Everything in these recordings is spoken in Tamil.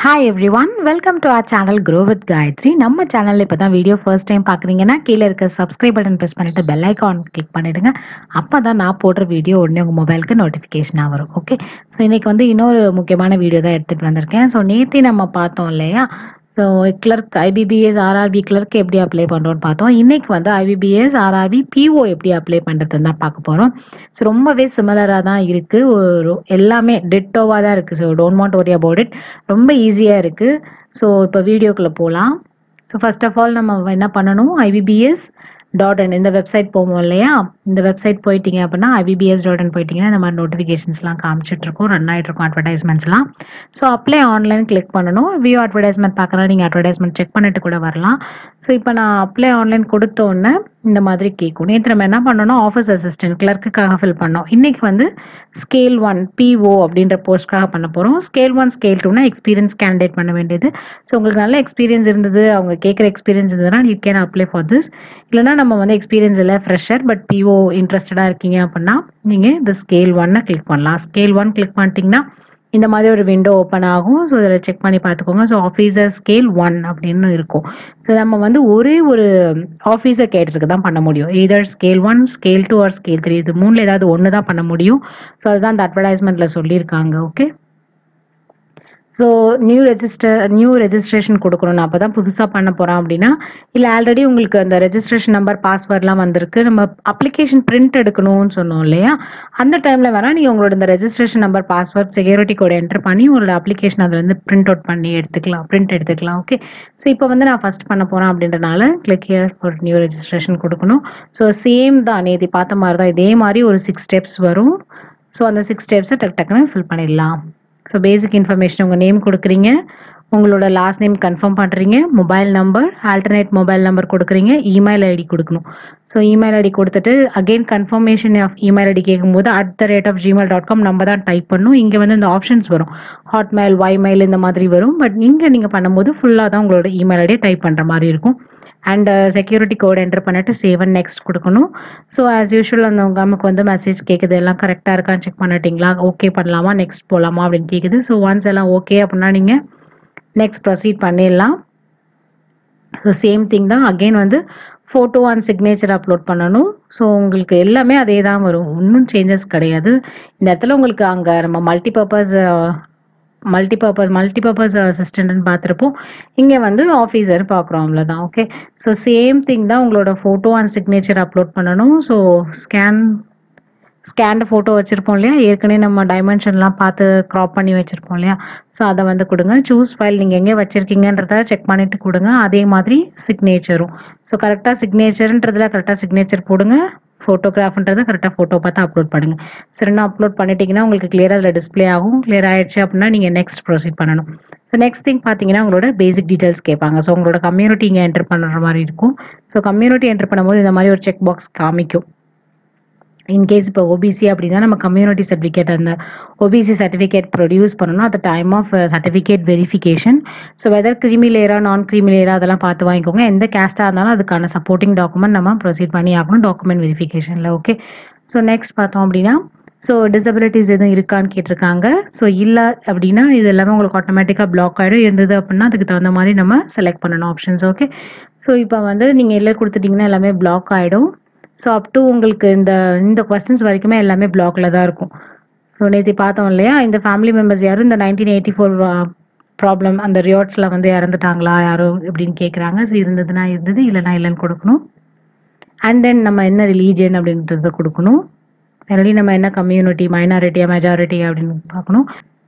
hi everyone welcome to our channel grow with Gayathri நம்ம சேனலில் இப்போ தான் வீடியோ ஃபர்ஸ்ட் டைம் பார்க்குறீங்கன்னா கீழே இருக்க சப்ஸ்கிரைப் பட்டன் ப்ரெஸ் பண்ணிட்டு பெல் ஐக்கான் கிளிக் பண்ணிடுங்க அப்போ தான் நான் போடுற வீடியோ உடனே உங்கள் மொபைலுக்கு நோட்டிஃபிகேஷனாக வரும் ஓகே ஸோ இன்னைக்கு வந்து இன்னொரு முக்கியமான வீடியோ தான் எடுத்துகிட்டு வந்திருக்கேன் ஸோ நேற்று நம்ம பார்த்தோம் இல்லையா so clerk IBPS RRB clerk எப்படி அப்ளை பண்ணுறோன்னு பார்த்தோம் இன்னைக்கு வந்து ஐபிபிஎஸ் ஆர்ஆர்பி பிஓ எப்படி அப்ளை பண்ணுறதுன்னு தான் பார்க்க போகிறோம் ஸோ ரொம்பவே சிமிலராக தான் இருக்குது ஒரு எல்லாமே டிட்டோவாக தான் இருக்குது so don't want worry about it ரொம்ப ஈஸியாக இருக்குது ஸோ இப்போ வீடியோக்குள்ளே போகலாம் ஸோ ஃபர்ஸ்ட் ஆஃப் ஆல் நம்ம என்ன பண்ணணும் ஐபிபிஎஸ் டாட் இன் இந்த வெப்சைட் போவோம் இல்லையா இந்த வெப்சைட் போயிட்டீங்க அப்படின்னா ஐபிபிஎஸ் டாட் இன் போயிட்டீங்கன்னா இந்த மாதிரி நோட்டிஃபிகேஷன்ஸ்லாம் காமிச்சிட்டு இருக்கும் ரன் ஆகிட்டு இருக்கும் அட்வர்டைஸ்மெண்ட்ஸ்லாம் ஸோ அப்ளை ஆன்லைன் கிளிக் பண்ணணும் வியூ அட்வர்டைஸ்மெண்ட் பார்க்கறதா நீங்கள் அட்வர்டைஸ்மெண்ட் செக் பண்ணிட்டு கூட வரலாம் ஸோ இப்போ நான் அப்ளை ஆன்லைன் கொடுத்த உடனே இந்த மாதிரி கேட்கும் நேற்று நம்ம என்ன பண்ணணும் ஆஃபீஸ் அசிஸ்டன்ட் கிளர்க்குக்காக ஃபில் பண்ணோம் இன்னைக்கு வந்து ஸ்கேல் ஒன் பிஓ அப்படின்ற போஸ்ட்காக பண்ண போகிறோம் ஸ்கேல் ஒன் ஸ்கேல் டூனா எக்ஸ்பீரியன்ஸ் கேண்டிடேட் பண்ண வேண்டியது ஸோ உங்களுக்கு நல்ல எக்ஸ்பீரியன்ஸ் இருந்தது அவங்க கேட்குற எக்ஸ்பீரியன்ஸ் இருந்ததுன்னா you can apply for this இல்லைனா நம்ம வந்து எக்ஸ்பீரியன்ஸ் இல்லை ஃப்ரெஷர் பட் பிஓ இன்ட்ரெஸ்டடாக இருக்கீங்க அப்படின்னா நீங்கள் இந்த ஸ்கேல் ஒன்னை கிளிக் பண்ணலாம் ஸ்கேல் ஒன் கிளிக் பண்ணிட்டீங்கன்னா இந்த மாதிரி ஒரு விண்டோ ஓப்பன் ஆகும் ஸோ இதில் செக் பண்ணி பார்த்துக்கோங்க ஸோ ஆஃபீஸர் ஸ்கேல் ஒன் அப்படின்னு இருக்கும் ஸோ நம்ம வந்து ஒரே ஒரு ஆஃபீஸர் கேட்டருக்கு தான் பண்ண முடியும் either scale one scale two or scale three இது மூணில் ஏதாவது ஒன்று தான் பண்ண முடியும் ஸோ அதுதான் அந்த அட்வர்டைஸ்மெண்ட்டில் சொல்லியிருக்காங்க okay so new register new registration கொடுக்கணும் நான் அப்போ தான் புதுசாக பண்ண போகிறோம் அப்படின்னா இல்லை ஆல்ரெடி உங்களுக்கு அந்த ரெஜிஸ்ட்ரேஷன் நம்பர் பாஸ்வேர்ட்லாம் வந்திருக்கு நம்ம அப்ளிகேஷன் பிரிண்ட் எடுக்கணும்னு சொன்னோம் இல்லையா அந்த டைமில் வேணால் நீங்கள் உங்களோட இந்த registration number password security code enter பண்ணி உங்களோட அப்ளிகேஷன் அதில் வந்து பிரிண்ட் அவுட் பண்ணி எடுத்துக்கலாம் பிரிண்ட் எடுத்துக்கலாம் ஓகே ஸோ இப்போ வந்து நான் ஃபஸ்ட் பண்ண போகிறேன் அப்படின்றனால கிளிக் ஹியர் ஒரு நியூ ரெஜிஸ்ட்ரேஷன் கொடுக்கணும் ஸோ சேம் தான் நேதி பார்த்த மாதிரி தான் இதே மாதிரி ஒரு சிக்ஸ் ஸ்டெப்ஸ் வரும் ஸோ அந்த சிக்ஸ் ஸ்டெப்ஸை டக் டக்குன்னு ஃபில் பண்ணிடலாம் ஸோ பேசிக் இன்ஃபர்மேஷன் உங்கள் நேம் கொடுக்குறீங்க உங்களோட லாஸ்ட் நேம் கன்ஃபார்ம் பண்ணுறீங்க mobile number alternate mobile number கொடுக்குறீங்க இமெயில் ஐடி கொடுக்கணும் ஸோ இமெயில் ஐடி கொடுத்துட்டு again confirmation of email ID கேட்கும்போது at the rate of Gmail dot com நம்ம தான் டைப் பண்ணும் இங்கே வந்து இந்த ஆப்ஷன்ஸ் வரும் ஹாட்மெயில் வைமெயில் இந்த மாதிரி வரும் பட் இங்கே நீங்கள் பண்ணும்போது ஃபுல்லாக தான் உங்களோட இமெயில் ஐடியை டைப் பண்ணுற மாதிரி இருக்கும் அண்ட் செக்யூரிட்டி கோட் என்டர் பண்ணிட்டு சேவ் அண்ட் நெக்ஸ்ட் கொடுக்கணும் ஸோ ஆஸ் யூஷுவல் அந்த நமக்கு வந்து மெசேஜ் கேட்குது எல்லாம் கரெக்டாக இருக்கான்னு செக் பண்ணிட்டீங்களா ஓகே பண்ணலாமா நெக்ஸ்ட் போகலாமா அப்படின்னு கேட்குது ஸோ ஒன்ஸ் எல்லாம் ஓகே அப்படின்னா நீங்கள் நெக்ஸ்ட் ப்ரொசீட் பண்ணிடலாம் ஸோ சேம் திங் தான் அகெயின் வந்து ஃபோட்டோ அண்ட் சிக்னேச்சர் அப்லோட் பண்ணணும் ஸோ உங்களுக்கு எல்லாமே அதே தான் வரும் ஒன்றும் சேஞ்சஸ் கிடையாது இந்த இடத்துல உங்களுக்கு அங்கே நம்ம மல்டிபர்பஸ் மல்டிபர்பஸ் மல்டிபர்பஸ் அசிஸ்டன்ட்னு பார்த்துருப்போம் இங்கே வந்து ஆஃபீஸர் பார்க்குறோம் அவ்வளோதான் ஓகே ஸோ சேம் திங் தான் உங்களோட ஃபோட்டோ அண்ட் சிக்னேச்சர் அப்லோட் பண்ணணும் ஸோ ஸ்கேன் ஸ்கேன்டு ஃபோட்டோ வச்சுருப்போம் இல்லையா ஏற்கனவே நம்ம டைமென்ஷன்லாம் பார்த்து க்ராப் பண்ணி வச்சுருப்போம் இல்லையா ஸோ அதை வந்து கொடுங்க சூஸ் ஃபைல் நீங்கள் எங்கே வச்சுருக்கீங்கன்றத செக் பண்ணிவிட்டு கொடுங்க அதே மாதிரி சிக்னேச்சரும் ஸோ கரெக்டாக சிக்னேச்சர்ன்றதுல கரெக்டாக சிக்னேச்சர் போடுங்க ஃபோட்டோகிராஃப்ன்றதை கரெக்டாக ஃபோட்டோ பார்த்து அப்லோட் பண்ணுங்கள் சரிண்ணா அப்லோட் பண்ணிட்டீங்கன்னா உங்களுக்கு கிளியராக அதில் டிஸ்பிளே ஆகும் கிளியர் ஆயிடுச்சு அப்படின்னா நீங்கள் நெக்ஸ்ட் ப்ரொசீட் பண்ணணும் ஸோ நெக்ஸ்ட் திங் பார்த்தீங்கன்னா உங்களோட பேசிக் டீட்டெயில்ஸ் கேட்பாங்க ஸோ உங்களோட கம்யூனிட்டி இங்கே என்டர் பண்ணுற மாதிரி இருக்கும் ஸோ கம்யூனிட்டி என்டர் பண்ணும்போது இந்த மாதிரி ஒரு செக் பாக்ஸ் காமிக்கும் இன்கேஸ் இப்போ ஓபிசி அப்படின்னா நம்ம கம்யூனிட்டி சர்டிஃபிகேட் அந்த ஓபிசி சர்டிஃபிகேட் ப்ரொடியூஸ் பண்ணணும் at time of certificate verification so whether creamy லேயரா நான் கிரிமி லேயரா அதெல்லாம் பார்த்து வாங்கிக்கோங்க எந்த கேஸ்ட்டாக இருந்தாலும் அதுக்கான சப்போர்ட்டிங் டாக்குமெண்ட் நம்ம ப்ரொசீட் பண்ணி ஆகணும் டாக்குமெண்ட் வெரிஃபிகேஷனில் ஓகே ஸோ நெக்ஸ்ட் பார்த்தோம் அப்படின்னா ஸோ டிசபிலிட்டிஸ் எதுவும் இருக்கான்னு கேட்டிருக்காங்க ஸோ இல்லை அப்படின்னா இது எல்லாமே உங்களுக்கு ஆட்டோமேட்டிக்காக பிளாக் ஆகிடும் இருந்தது அப்படின்னா அதுக்கு தகுந்த மாதிரி நம்ம செலக்ட் பண்ணணும் ஆப்ஷன்ஸ் ஓகே ஸோ இப்போ வந்து நீங்கள் எல்லாம் கொடுத்துட்டிங்கன்னா எல்லாமே பிளாக் ஆகிடும் ஸோ அப் டு உங்களுக்கு இந்த இந்த கொஸ்டின்ஸ் வரைக்குமே எல்லாமே பிளாக்ல தான் இருக்கும் ஸோ நேற்று பார்த்தோம் இல்லையா இந்த ஃபேமிலி மெம்பர்ஸ் யாரும் இந்த நைன்டீன் எயிட்டி ஃபோர் ப்ராப்ளம் அந்த ரியாட்ஸில் வந்து இறந்துட்டாங்களா யாரோ அப்படின்னு கேட்குறாங்க ஸோ இருந்ததுன்னா இருந்தது இல்லைனா இல்லைன்னு கொடுக்கணும் அண்ட் தென் நம்ம என்ன ரிலீஜன் அப்படின்றத கொடுக்கணும் ஃபைனலி நம்ம என்ன கம்யூனிட்டி மைனாரிட்டியா மெஜாரிட்டி அப்படின்னு பார்க்கணும்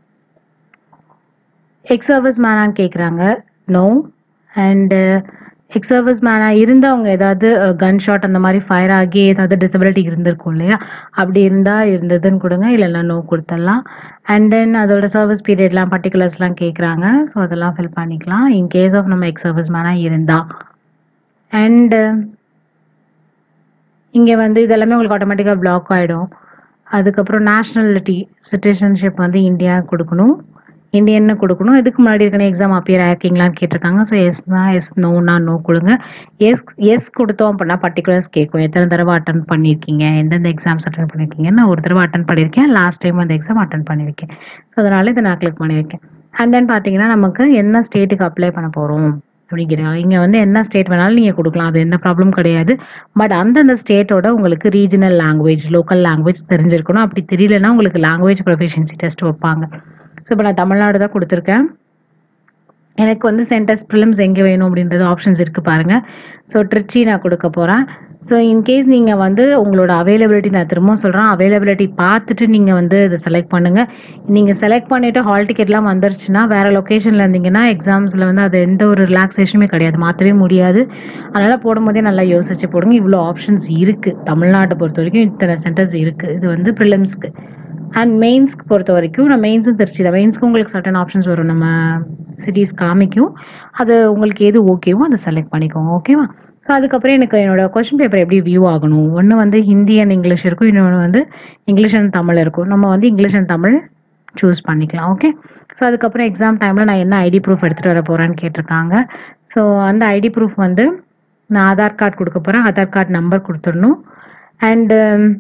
எக்ஸ் சர்வீஸ் மேனான்னு கேட்குறாங்க நோ அண்டு எக்ஸ் சர்வீஸ் மேனாக இருந்து அவங்க ஏதாவது கன் ஷாட் அந்த மாதிரி ஃபயர் ஆகி ஏதாவது டிசபிலிட்டி இருந்திருக்கும் இல்லையா அப்படி இருந்தால் இருந்ததுன்னு கொடுங்க இல்லைன்னா நோ கொடுத்துடலாம் அண்ட் தென் அதோட சர்வீஸ் பீரியட்லாம் பர்டிகுலர்ஸ்லாம் கேட்குறாங்க ஸோ அதெல்லாம் ஃபில் பண்ணிக்கலாம் இன் கேஸ் ஆஃப் நம்ம எக்ஸ் சர்வீஸ் மேனாக இருந்தா அண்டு இங்கே வந்து இதெல்லாமே உங்களுக்கு ஆட்டோமேட்டிக்காக பிளாக் ஆகிடும் அதுக்கப்புறம் நேஷ்னாலிட்டி சிட்டிசன்ஷிப் வந்து இந்தியா கொடுக்கணும் இந்தியன்னு கொடுக்கணும் இதுக்கு முன்னாடி இருக்கிற எக்ஸாம் அப்பியர் ஆயிருக்கீங்களான்னு கேட்டிருக்காங்க ஸோ எஸ் தான் எஸ் நோனா நோ கொடுங்க எஸ் எஸ் கொடுத்தோம் அப்படின்னா பர்டிகுலர்ஸ் கேட்கும் எத்தனை தடவை அட்டன் பண்ணியிருக்கீங்க எந்தெந்த எக்ஸாம்ஸ் அட்டன் பண்ணியிருக்கீங்க நான் ஒரு தடவை அட்டன் பண்ணியிருக்கேன் லாஸ்ட் டைம் அந்த எக்ஸாம் அட்டன் பண்ணியிருக்கேன் ஸோ அதனால இதை நான் கிளிக் பண்ணியிருக்கேன் அண்ட் தென் பார்த்தீங்கன்னா நமக்கு என்ன ஸ்டேட்டுக்கு அப்ளை பண்ண போகிறோம் அப்படிங்கிறாங்க இங்கே வந்து என்ன ஸ்டேட் வேணாலும் நீங்கள் கொடுக்கலாம் அது எந்த ப்ராப்ளம் கிடையாது பட் அந்தந்த ஸ்டேட்டோட உங்களுக்கு ரீஜனல் லாங்குவேஜ் லோக்கல் லாங்குவேஜ் தெரிஞ்சிருக்கணும் அப்படி தெரியலனா உங்களுக்கு லாங்குவேஜ் ப்ரொஃபிஷியன்சி டெஸ்ட் வைப்பாங்க ஸோ இப்போ நான் தமிழ்நாடு தான் கொடுத்துருக்கேன் எனக்கு வந்து சென்டர்ஸ் ப்ரிலிம்ஸ் எங்கே வேணும் அப்படின்றது ஆப்ஷன்ஸ் இருக்குது பாருங்கள் ஸோ ட்ரிச்சி நான் கொடுக்க போகிறேன் ஸோ இன்கேஸ் நீங்கள் வந்து உங்களோட அவைலபிலிட்டி நான் திரும்பவும் சொல்கிறேன் அவைலபிலிட்டி பார்த்துட்டு நீங்கள் வந்து இதை செலக்ட் பண்ணுங்கள் நீங்கள் செலக்ட் பண்ணிவிட்டு ஹால் டிக்கெட்லாம் வந்துருச்சுன்னா வேறு லொக்கேஷனில் இருந்தீங்கன்னா எக்ஸாம்ஸில் வந்து அது எந்த ஒரு ரிலாக்ஸேஷனுமே கிடையாது மாற்றவே முடியாது அதனால் போடும்போதே நல்லா யோசிச்சு போடுங்க இவ்வளோ ஆப்ஷன்ஸ் இருக்குது தமிழ்நாட்டை பொறுத்த வரைக்கும் இத்தனை சென்டர்ஸ் இருக்குது இது வந்து ப்ரிலிம்ஸ்க்கு அண்ட் மெயின்ஸ்க்கு பொறுத்த வரைக்கும் நான் மெயின்ஸும் திருச்சி தான் மெயின்ஸ்க்கு உங்களுக்கு சர்டன் ஆப்ஷன்ஸ் வரும் நம்ம சிட்டிஸ் காமிக்கும் அது உங்களுக்கு எது ஓகேவோ அதை செலக்ட் பண்ணிக்கோங்க ஓகேவா ஸோ அதுக்கப்புறம் எனக்கு என்னோட கொஷின் பேப்பர் எப்படி வியூ ஆகணும் ஒன்று வந்து ஹிந்தி அண்ட் இங்கிலீஷ் இருக்கும் இன்னொன்று வந்து இங்கிலீஷ் அண்ட் தமிழ் இருக்கும் நம்ம வந்து இங்கிலீஷ் அண்ட் தமிழ் சூஸ் பண்ணிக்கலாம் ஓகே ஸோ அதுக்கப்புறம் எக்ஸாம் டைமில் நான் என்ன ஐடி ப்ரூஃப் எடுத்துகிட்டு வர போகிறேன்னு கேட்டிருக்காங்க ஸோ அந்த ஐடி ப்ரூஃப் வந்து நான் ஆதார் கார்டு கொடுக்க போகிறேன் ஆதார் கார்டு நம்பர் கொடுத்துடணும் அண்டு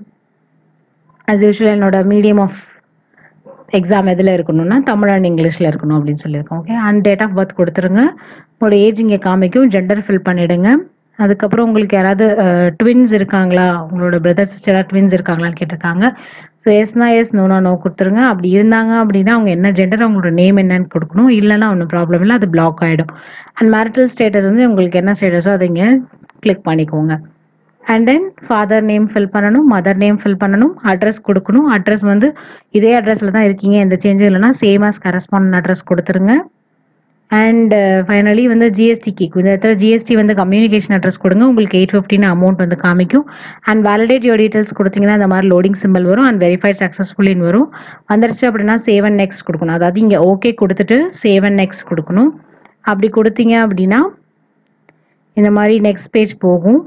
ஆஸ் யூஷுவல் என்னோட மீடியம் ஆஃப் எக்ஸாம் எதில் இருக்கணும்னா தமிழ் அண்ட் இங்கிலீஷில் இருக்கணும் அப்படின்னு சொல்லியிருக்கோம் okay and date of birth கொடுத்துருங்க உங்களோட ஏஜ் இங்கே காமிக்கும் ஜெண்டர் ஃபில் பண்ணிவிடுங்க அதுக்கப்புறம் உங்களுக்கு யாராவது ட்வின்ஸ் இருக்காங்களா உங்களோட பிரதர் சிஸ்டராக ட்வின்ஸ் இருக்காங்களான்னு கேட்டிருக்காங்க ஸோ எஸ்னா எஸ் நோனா நோ கொடுத்துருங்க அப்படி இருந்தாங்க அப்படின்னா அவங்க என்ன ஜெண்டர் அவங்களோட நேம் என்னன்னு கொடுக்கணும் இல்லைன்னா ஒன்றும் ப்ராப்ளம் இல்லை அது பிளாக் ஆகிடும் அண்ட் மேரிட்டல் ஸ்டேட்டஸ் வந்து உங்களுக்கு என்ன ஸ்டேட்டஸோ அதை இங்கே கிளிக் பண்ணிக்கோங்க and then father name fill பண்ணணும் மதர் நேம் ஃபில் பண்ணணும் அட்ரஸ் கொடுக்கணும் அட்ரஸ் வந்து இதே அட்ரஸில் தான் இருக்கீங்க எந்த சேஞ்சும் இல்லைன்னா சேம் ஆஸ் கரஸ்பாண்ட் அட்ரஸ் கொடுத்துருங்க அண்ட் ஃபைனலி வந்து ஜிஎஸ்டி கேட்கும் இந்த இடத்துல ஜிஎஸ்டி வந்து கம்யூனிகேஷன் அட்ரஸ் கொடுங்க உங்களுக்கு எயிட் ஃபிஃப்டின் அமௌண்ட் வந்து காமிக்கும் அண்ட் வேலிடேட் யோர் டீட்டெயில்ஸ் கொடுத்தீங்கன்னா இந்த மாதிரி லோடிங் சிம்பிள் வரும் அண்ட் வெரிஃபைட் சக்ஸஸ்ஃபுல்லின்னு வரும் வந்துருச்சு அப்படின்னா சேவ் அண்ட் நெக்ஸ்ட் கொடுக்கணும் அதாவது இங்கே ஓகே கொடுத்துட்டு சேவ் அண்ட் நெக்ஸ்ட் கொடுக்கணும் அப்படி கொடுத்தீங்க அப்படின்னா இந்த மாதிரி நெக்ஸ்ட் பேஜ் போகும்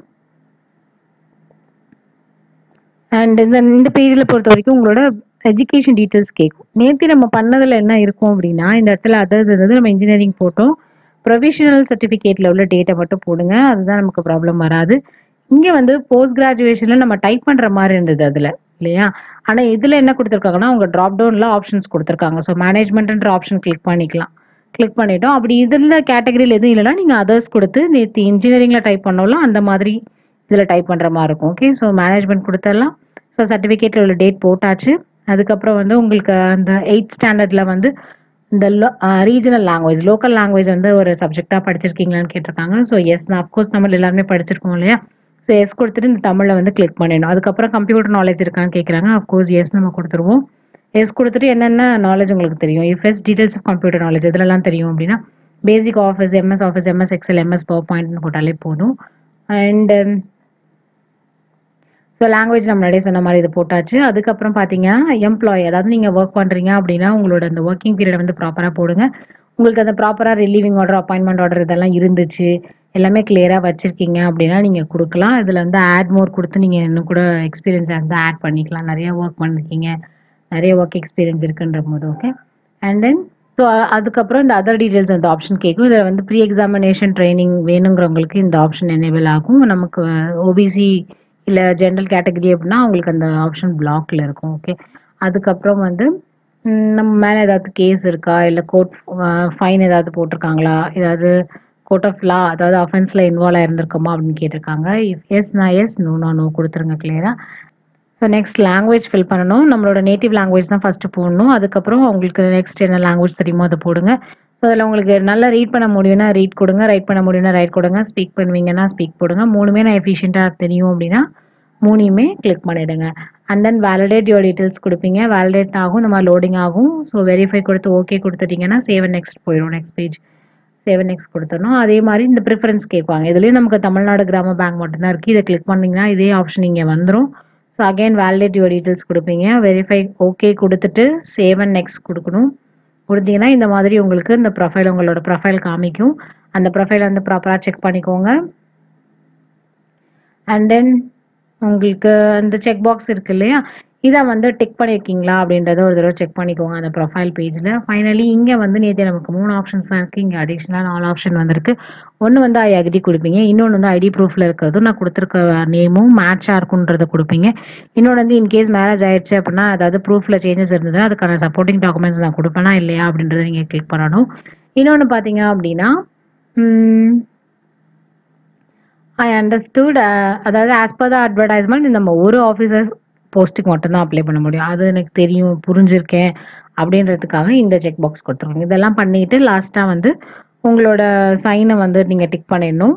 அண்ட் இந்த இந்த பேஜில் பொறுத்த வரைக்கும் உங்களோட எஜுகேஷன் டீட்டெயில்ஸ் கேட்கும் நேற்று நம்ம பண்ணதில் என்ன இருக்கும் அப்படின்னா இந்த இடத்துல அதர்ஸ் இருந்தது நம்ம இன்ஜினியரிங் போட்டோம் ப்ரொஃபஷனல் சர்டிஃபிகேட்டில் உள்ள டேட்டை மட்டும் போடுங்க அதுதான் நமக்கு ப்ராப்ளம் வராது இங்கே வந்து போஸ்ட் கிராஜுவேஷனில் நம்ம டைப் பண்ணுற மாதிரி இருந்தது அதில் இல்லையா ஆனால் இதில் என்ன கொடுத்துருக்காங்கன்னா உங்கள் ட்ராப் டவுனில் ஆப்ஷன்ஸ் கொடுத்துருக்காங்க ஸோ மேனேஜ்மெண்ட்ன்ற ஆப்ஷன் கிளிக் பண்ணிக்கலாம் கிளிக் பண்ணிட்டோம் அப்படி இதில் கேட்டகரியில் எதுவும் இல்லைன்னா நீங்கள் அதர்ஸ் கொடுத்து நேற்று இன்ஜினியரிங்கில் டைப் பண்ணோம்ல அந்த மாதிரி இதில் டைப் பண்ணுற மாதிரி இருக்கும் ஓகே ஸோ மேனேஜ்மெண்ட் கொடுத்துடலாம் ஸோ சர்டிஃபிகேட்டில் உள்ள டேட் போட்டாச்சு அதுக்கப்புறம் வந்து உங்களுக்கு அந்த எயிட் ஸ்டாண்டர்டில் வந்து இந்த ரீஜனல் லாங்குவேஜ் லோக்கல் லாங்குவேஜ் வந்து ஒரு சப்ஜெக்டாக படிச்சிருக்கீங்களான்னு கேட்டிருக்காங்க ஸோ எஸ் நான் அஃப்கோர்ஸ் நம்ம எல்லாருமே படிச்சிருக்கோம் இல்லையா ஸோ எஸ் கொடுத்துட்டு இந்த தமிழில் வந்து கிளிக் பண்ணிடணும் அதுக்கப்புறம் கம்ப்யூட்டர் நாலேஜ் இருக்கான்னு கேட்குறாங்க அஃப்கோர்ஸ் எஸ் நம்ம கொடுத்துருவோம் எஸ் கொடுத்துட்டு என்னென்ன நாலேஜ் உங்களுக்கு தெரியும் if yes details of computer knowledge இதெல்லாம் தெரியும் அப்படின்னா basic office MS office MS Excel MS power பாயிண்ட்னு போட்டாலே போதும் அண்ட் ஸோ லாங்குவேஜ் நம்ம முன்னாடியே சொன்ன மாதிரி இது போட்டாச்சு அதுக்கப்புறம் பார்த்தீங்கன்னா எம்ப்ளாயி அதாவது நீங்கள் ஒர்க் பண்ணுறீங்க அப்படின்னா உங்களோட அந்த ஒர்க்கிங் பீரியட் வந்து ப்ராப்பராக போடுங்க உங்களுக்கு அந்த ப்ராப்பராக ரிலீவிங் ஆர்டர் அப்பாயின்மெண்ட் ஆர்டர் இதெல்லாம் இருந்துச்சு எல்லாமே கிளியராக வச்சுருக்கீங்க அப்படின்னா நீங்கள் கொடுக்கலாம் இதில் வந்து ஆட் மோர் கொடுத்து நீங்கள் இன்னும் கூட எக்ஸ்பீரியன்ஸ் வந்து ஆட் பண்ணிக்கலாம் நிறைய ஒர்க் பண்ணிருக்கீங்க நிறைய ஒர்க் எக்ஸ்பீரியன்ஸ் இருக்குன்ற போது ஓகே அண்ட் தென் ஸோ அதுக்கப்புறம் இந்த அதர் டீடைல்ஸ் அந்த ஆப்ஷன் கேட்கும் இதில் வந்து ப்ரீ எக்ஸாமினேஷன் ட்ரைனிங் வேணுங்கிறவங்களுக்கு இந்த ஆப்ஷன் எனேபிள் ஆகும் நமக்கு ஓபிசி இல்லை ஜென்ரல் கேட்டகரி அப்படின்னா உங்களுக்கு அந்த ஆப்ஷன் பிளாக்ல இருக்கும் ஓகே அதுக்கப்புறம் வந்து ம், நம்ம மேலே ஏதாவது கேஸ் இருக்கா இல்லை கோர்ட் ஃபைன் ஏதாவது போட்டிருக்காங்களா ஏதாவது கோர்ட் ஆஃப் லா அதாவது அஃபென்ஸில் இன்வால்வ் ஆயிருந்திருக்கோமா அப்படின்னு கேட்டிருக்காங்க இஃப் எஸ் நான் எஸ் நோ நான் நோ கொடுத்துருங்க கிளியராக ஸோ நெக்ஸ்ட் லாங்குவேஜ் ஃபில் பண்ணணும் நம்மளோட நேட்டிவ் லாங்குவேஜ் தான் ஃபஸ்ட்டு போடணும் அதுக்கப்புறம் உங்களுக்கு நெக்ஸ்ட் என்ன லாங்குவேஜ் தெரியுமோ அதை போடுங்க ஸோ அதில் உங்களுக்கு நல்லா ரீட் பண்ண முடியும்னா ரீட் கொடுங்க ரைட் பண்ண முடியும்னா ரைட் கொடுங்க ஸ்பீக் பண்ணுவீங்கன்னா ஸ்பீக் போடுங்க மூணுமே நான் எஃபிஷியண்ட்டாக தெரியும் அப்படின்னா மூணையுமே கிளிக் பண்ணிடுங்க and then validate your details கொடுப்பீங்க வேலிடேட் ஆகும் நம்ம லோடிங் ஆகும் ஸோ வெரிஃபை கொடுத்து ஓகே கொடுத்துட்டீங்கன்னா சேவ் நெக்ஸ்ட் போயிடும் நெக்ஸ்ட் பேஜ் சேவ் நெக்ஸ்ட் கொடுத்துடணும் அதே மாதிரி இந்த ப்ரிஃபரன்ஸ் கேட்பாங்க இதுலேயும் நமக்கு தமிழ்நாடு கிராம பேங்க் மட்டும்தான் இருக்குது இதை கிளிக் பண்ணிங்கன்னா இதே ஆப்ஷன் இங்கே வந்துடும் so again validate your details கொடுப்பீங்க வெரிஃபை ஓகே கொடுத்துட்டு சேவ் அண்ட் நெக்ஸ்ட் கொடுக்கணும் கொடுத்தீங்கன்னா இந்த மாதிரி உங்களுக்கு இந்த ப்ரொஃபைல் உங்களோட ப்ரொஃபைல் காமிக்கும் அந்த ப்ரொஃபைல் வந்து ப்ராப்பராக செக் பண்ணிக்கோங்க அண்ட் தென் உங்களுக்கு அந்த செக் பாக்ஸ் இருக்கு இல்லையா இதை வந்து டிக் பண்ணியிருக்கீங்களா அப்படின்றத ஒரு தடவை செக் பண்ணிக்கோங்க அந்த ப்ரொஃபைல் பேஜில் ஃபைனலி இங்கே வந்து நேற்று நமக்கு மூணு ஆப்ஷன்ஸ் தான் இருக்குது இங்கே அடிஷ்னலாக நாலு ஆப்ஷன் வந்திருக்கு ஒன்று வந்து ஐ அக்ரி கொடுப்பீங்க இன்னொன்று வந்து ஐடி ப்ரூஃபில் இருக்கிறதும் நான் கொடுத்துருக்க நேமும் மேட்சாக இருக்குன்றத கொடுப்பீங்க இன்னொன்று வந்து இன்கேஸ் மேரேஜ் ஆயிடுச்சு அப்படின்னா அதாவது ப்ரூஃபில் சேஞ்சஸ் இருந்ததுன்னா அதுக்கான சப்போர்ட்டிங் டாக்குமெண்ட்ஸ் நான் கொடுப்பேனா இல்லையா அப்படின்றத நீங்கள் கிளிக் பண்ணணும் இன்னொன்று பார்த்தீங்க அப்படின்னா ஐ அண்டர்ஸ்டுட் அதாவது ஆஸ் பர் த அட்வர்டைஸ்மெண்ட் நம்ம ஒரு ஆஃபீஸர்ஸ் போஸ்ட்டுக்கு மட்டும்தான் அப்ளை பண்ண முடியும் அது எனக்கு தெரியும் புரிஞ்சிருக்கேன் அப்படின்றதுக்காக இந்த செக் பாக்ஸ் கொடுத்துருவாங்க இதெல்லாம் பண்ணிட்டு லாஸ்ட்டாக வந்து உங்களோட சைனை வந்து நீங்கள் டிக் பண்ணிடணும்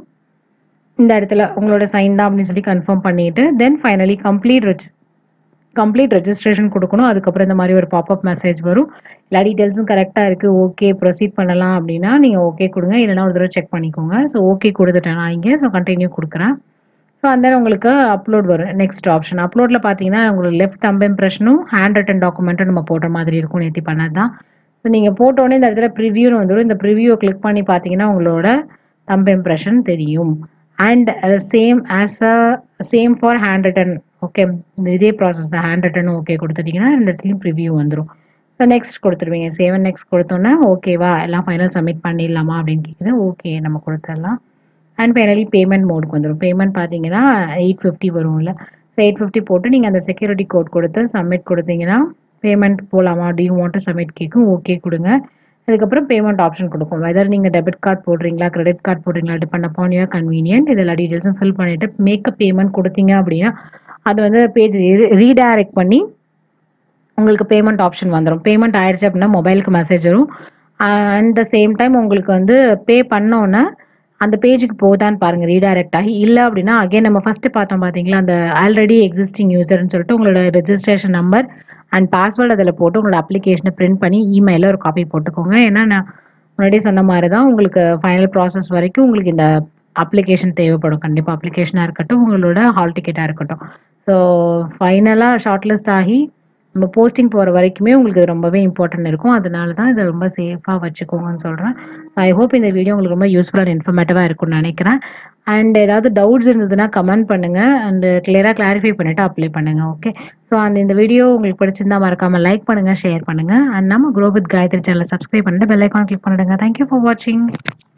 இந்த இடத்துல உங்களோட சைன் தான் அப்படின்னு சொல்லி கன்ஃபார்ம் பண்ணிட்டு then finally complete reg complete registration கொடுக்கணும் அதுக்கப்புறம் இந்த மாதிரி ஒரு பாப்அப் மெசேஜ் வரும் எல்லா டீட்டெயில்ஸும் கரெக்டாக இருக்குது ஓகே ப்ரொசீட் பண்ணலாம் அப்படின்னா நீங்கள் ஓகே கொடுங்க இல்லைனா ஒரு தடவை செக் பண்ணிக்கோங்க ஸோ ஓகே கொடுத்துட்டேன் நான் இங்கே ஸோ கண்டினியூ கொடுக்குறேன் ஸோ அந்த உங்களுக்கு அப்லோட் வரும் நெக்ஸ்ட் ஆப்ஷன் அப்லோடில் பார்த்தீங்கன்னா உங்களுக்கு லெஃப்ட் தம்ப் இம்ப்ரெஷனும் ஹேண்ட் ரிட்டன் டாக்குமெண்ட்டும் நம்ம போடுற மாதிரி இருக்கும் நேற்று பண்ணது தான் ஸோ நீங்கள் போட்டோடனே இந்த இடத்துல ப்ரிவியூன்னு வந்துடும் இந்த ப்ரிவியூ கிளிக் பண்ணி பார்த்தீங்கன்னா உங்களோட தம்ப் இம்ப்ரெஷன் தெரியும் and same as a same for handwritten okay இந்த இதே ப்ராசஸ் தான் ஹேண்ட் ரிட்டனும் ஓகே கொடுத்துட்டீங்கன்னா ரெண்டு இடத்துலையும் ப்ரிவியூ வந்துடும் ஸோ நெக்ஸ்ட் கொடுத்துருவீங்க சேவன் நெக்ஸ்ட் கொடுத்தோன்னே ஓகேவா எல்லாம் ஃபைனல் சப்மிட் பண்ணிடலாமா அப்படின்னு கேட்குது ஓகே நம்ம கொடுத்துடலாம் அண்ட் ஃபைனலி பேமெண்ட் மோடுக்கு வந்துடும் பேமெண்ட் பார்த்தீங்கன்னா எயிட் ஃபிஃப்டி வரும்ல ஸோ எயிட் ஃபிஃப்டி போட்டு நீங்கள் அந்த செக்யூரிட்டி கோட் கொடுத்து சப்மிட் கொடுத்தீங்கன்னா பேமெண்ட் போகலாமா டியூ வாண்ட் சப்மிட் கேட்கும் ஓகே கொடுங்க அதுக்கப்புறம் பேமெண்ட் ஆப்ஷன் கொடுக்கும் வெதர் நீங்கள் டெபிட் கார்டு போடுறீங்களா கிரெடிட் கார்டு போடுறீங்களா டிபெண்ட் அப்பான் யூர் கன்வீனியன்ட் இதில் டீட்டெயில்ஸும் ஃபில் பண்ணிவிட்டு மேக்கப் பேமெண்ட் கொடுத்தீங்க அப்படின்னா அது வந்து பேஜ் ரீடைரக்ட் பண்ணி உங்களுக்கு பேமெண்ட் ஆப்ஷன் வந்துடும் பேமெண்ட் ஆயிடுச்சு அப்படின்னா மொபைலுக்கு மெசேஜ் வரும் அண்ட் த சேம் டைம் உங்களுக்கு வந்து பே பண்ணோன்னே அந்த பேஜுக்கு போதான்னு பாருங்க ரீடைரக்ட் ஆகி இல்லை அப்படின்னா அகைன் நம்ம ஃபர்ஸ்ட் பார்த்தோம் பார்த்தீங்களா அந்த ஆல்ரெடி எக்ஸிஸ்டிங் யூசர்னு சொல்லிட்டு உங்களோட ரெஜிஸ்ட்ரேஷன் நம்பர் அண்ட் பாஸ்வேர்டு அதில் போட்டு உங்களோட அப்ளிகேஷனை பிரிண்ட் பண்ணி இமெயிலில் ஒரு காப்பி போட்டுக்கோங்க ஏன்னா நான் முன்னாடியே சொன்ன மாதிரி தான் உங்களுக்கு ஃபைனல் ப்ராசஸ் வரைக்கும் உங்களுக்கு இந்த அப்ளிகேஷன் தேவைப்படும் கண்டிப்பாக அப்ளிகேஷனாக இருக்கட்டும் உங்களோட ஹால் டிக்கெட்டாக இருக்கட்டும் ஸோ ஃபைனலாக ஷார்ட் லிஸ்ட் ஆகி நம்ம போஸ்டிங் போகிற வரைக்குமே உங்களுக்கு இது ரொம்பவே இம்பார்ட்டன்ட் இருக்கும் அதனால தான் இதை ரொம்ப சேஃபாக வச்சுக்கோங்கன்னு சொல்கிறேன் ஸோ ஐ ஹோப் இந்த வீடியோ உங்களுக்கு ரொம்ப யூஸ்ஃபுல்லாக அண்ட் இன்ஃபர்மேட்டிவாக இருக்கும்னு நினைக்கிறேன் அண்ட் ஏதாவது டவுட்ஸ் இருந்ததுன்னா கமெண்ட் பண்ணுங்கள் அண்ட் கிளியராக கிளாரிஃபை பண்ணிவிட்டு அப்ளை பண்ணுங்கள் ஓகே ஸோ அந்த இந்த வீடியோ உங்களுக்கு பிடிச்சிருந்தா மறக்காமல் லைக் பண்ணுங்கள் ஷேர் பண்ணுங்கள் அண்ட் நம்ம குரோ வித் காயத்ரி சேனலை சப்ஸ்கிரைப் பண்ணிட்டு பெல் ஐக்கான் கிளிக் பண்ணிடுங்க தேங்க்யூ ஃபார் வாட்சிங்